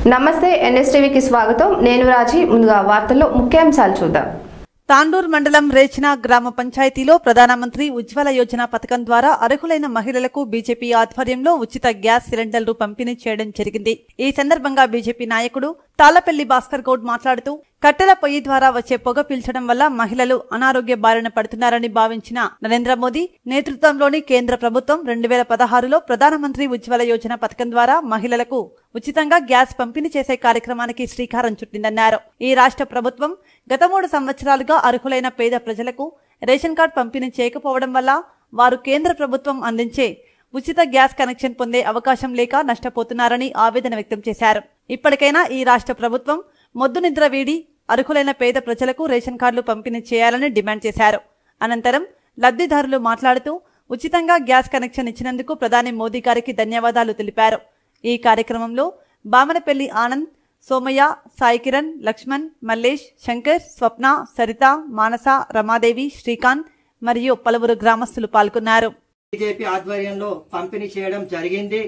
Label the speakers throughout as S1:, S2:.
S1: నమస్తే ఎన్ఎస్టీవీకి స్వాగతం నేను రాజీ ముందుగా వార్తల్లో ముఖ్యాంశాలు చూద్దాం
S2: తాండూర్ మండలం రేచిన గ్రామ పంచాయతీలో ప్రధానమంత్రి ఉజ్వల యోజన పథకం ద్వారా అర్హులైన మహిళలకు బీజేపీ ఆధ్వర్యంలో ఉచిత గ్యాస్ సిలిండర్లు పంపిణీ చేయడం జరిగింది ఈ సందర్భంగా బీజేపీ నాయకుడు తాళ్లపల్లి భాస్కర్ గౌడ్ మాట్లాడుతూ కట్టెల పొయ్యి ద్వారా వచ్చే పొగ పీల్చడం వల్ల మహిళలు అనారోగ్య బారిన పడుతున్నారని భావించిన నరేంద్ర మోదీ నేతృత్వంలోని కేంద్ర ప్రభుత్వం రెండు వేల పదహారులో ప్రధానమంత్రి ఉజ్వల యోజన పథకం ద్వారా మహిళలకు ఉచితంగా గ్యాస్ పంపిణీ చేసే కార్యక్రమానికి శ్రీకారం చుట్టిందన్నారు ఈ రాష్ట్ర ప్రభుత్వం గత మూడు సంవత్సరాలుగా అర్హులైన పేద ప్రజలకు రేషన్ కార్డు పంపిణీ చేయకపోవడం వల్ల వారు కేంద్ర ప్రభుత్వం అందించే ఉచిత గ్యాస్ కనెక్షన్ పొందే అవకాశం లేక నష్టపోతున్నారని ఆవేదన వ్యక్తం చేశారు ఇప్పటికైనా ఈ రాష్ట్ర ప్రభుత్వం మొద్దు నిద్ర వీడి అర్హులైన పేద ప్రజలకు రేషన్ కార్డులు పంపిణీ చేయాలని డిమాండ్ చేశారు అనంతరం లబ్ధిదారులు మాట్లాడుతూ ఉచితంగా గ్యాస్ కనెక్షన్ ఇచ్చినందుకు ప్రధాని మోదీ గారికి ధన్యవాదాలు తెలిపారు ఈ కార్యక్రమంలో బామనపల్లి ఆనంద్ సోమయ్య సాయి కిరణ్ లక్ష్మణ్ మల్లేష్ శంకర్ స్వప్న సరిత మానస రమాదేవి శ్రీకాంత్ మరియు పలువురు గ్రామస్తులు పాల్గొన్నారు
S3: బీజేపీ ఆధ్వర్యంలో పంపిణీ చేయడం జరిగింది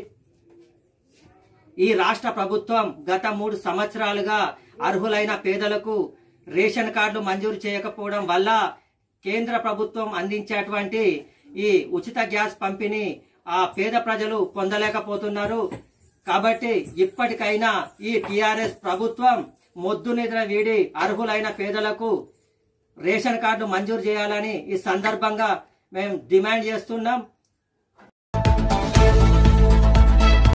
S3: ఈ రాష్ట్ర ప్రభుత్వం గత మూడు సంవత్సరాలుగా అర్హులైన పేదలకు రేషన్ కార్డులు మంజూరు చేయకపోవడం వల్ల కేంద్ర ప్రభుత్వం అందించేటువంటి ఈ ఉచిత గ్యాస్ పంపిణీ ఆ పేద ప్రజలు పొందలేకపోతున్నారు కాబట్టి ఇప్పటికైనా ఈ టిఆర్ఎస్ ప్రభుత్వం మొద్దు నిద్ర వీడి అర్హులైన పేదలకు రేషన్ కార్డు మంజూరు చేయాలని ఈ సందర్భంగా మేము డిమాండ్ చేస్తున్నాం